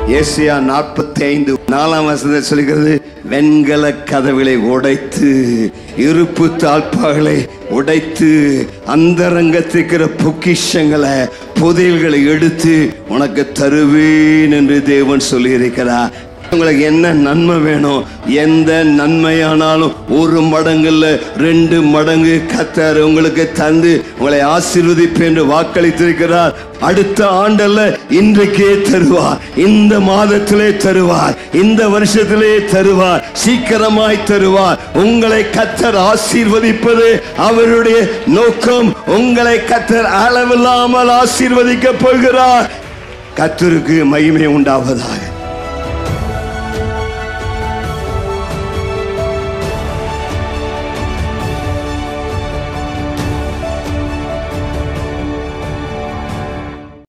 Asia நாற்பத்தி ஐந்து நாலாம் வசனத்தை சொல்கிறது வெண்கல கதவுகளை உடைத்து இருப்பு தாழ்பாகளை உடைத்து அந்தரங்கத்திருக்கிற பொக்கிஷங்களை புதையல்களை எடுத்து உனக்கு தருவேன் என்று தேவன் சொல்லியிருக்கிறார் உங்களுக்கு என்ன நன்மை வேணும் எந்த நன்மையானாலும் ஒரு மடங்குல ரெண்டு மடங்கு கத்தர் உங்களுக்கு தந்து உங்களை ஆசீர்வதிப்பேன் என்று வாக்களித்திருக்கிறார் அடுத்த ஆண்டல்ல இன்றைக்கே தருவார் இந்த மாதத்திலே தருவார் இந்த வருஷத்திலே தருவார் சீக்கிரமாய் தருவார் உங்களை கத்தர் ஆசீர்வதிப்பது அவருடைய நோக்கம் உங்களை கத்தர் அளவில்லாமல் ஆசீர்வதிக்க போகிறார் கத்தருக்கு மகிமை உண்டாவதாக